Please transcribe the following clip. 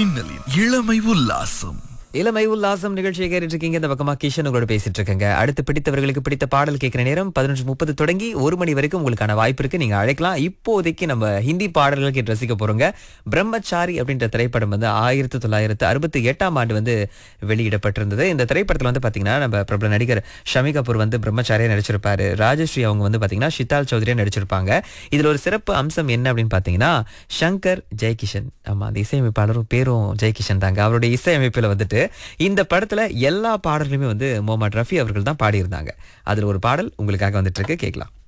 மின்னலின் இளமை உல்லாசம் இளமை உல்லாசம் நிகழ்ச்சியை கேட்டுட்டு இருக்கீங்க இந்த பக்கமா கிஷன் உங்களோட பேசிட்டு இருக்கேங்க அடுத்து பிடித்தவர்களுக்கு பிடித்த பாடல் கேட்கிற நேரம் பதினொன்று முப்பது தொடங்கி ஒரு மணி வரைக்கும் உங்களுக்கான வாய்ப்பு இருக்கு நீங்க அழைக்கலாம் இப்போதைக்கு நம்ம ஹிந்தி பாடல்கள் கேட்டு ரசிக்க போறோங்க பிரம்மச்சாரி அப்படின்ற திரைப்படம் வந்து ஆயிரத்தி தொள்ளாயிரத்து அறுபத்தி எட்டாம் ஆண்டு வந்து வெளியிடப்பட்டிருந்தது இந்த திரைப்படத்துல வந்து பாத்தீங்கன்னா நம்ம பிரபல நடிகர் ஷமி கபூர் வந்து பிரம்மச்சாரியா நடிச்சிருப்பாரு ராஜஸ்ரீ அவங்க வந்து பாத்தீங்கன்னா ஷிதால் சௌத்ரியா நடிச்சிருப்பாங்க இதுல ஒரு சிறப்பு அம்சம் என்ன அப்படின்னு பாத்தீங்கன்னா சங்கர் ஜெயகிஷன் ஆமா அந்த இசையமைப்பாளரும் பேரும் ஜெயகிஷன் தாங்க அவருடைய இசையமைப்புல வந்துட்டு இந்த படத்துல எல்லா பாடல்களுமே வந்து முகமது ரஃபி அவர்கள் தான் பாடியிருந்தாங்க அதுல ஒரு பாடல் உங்களுக்காக வந்துட்டு இருக்கு கேட்கலாம்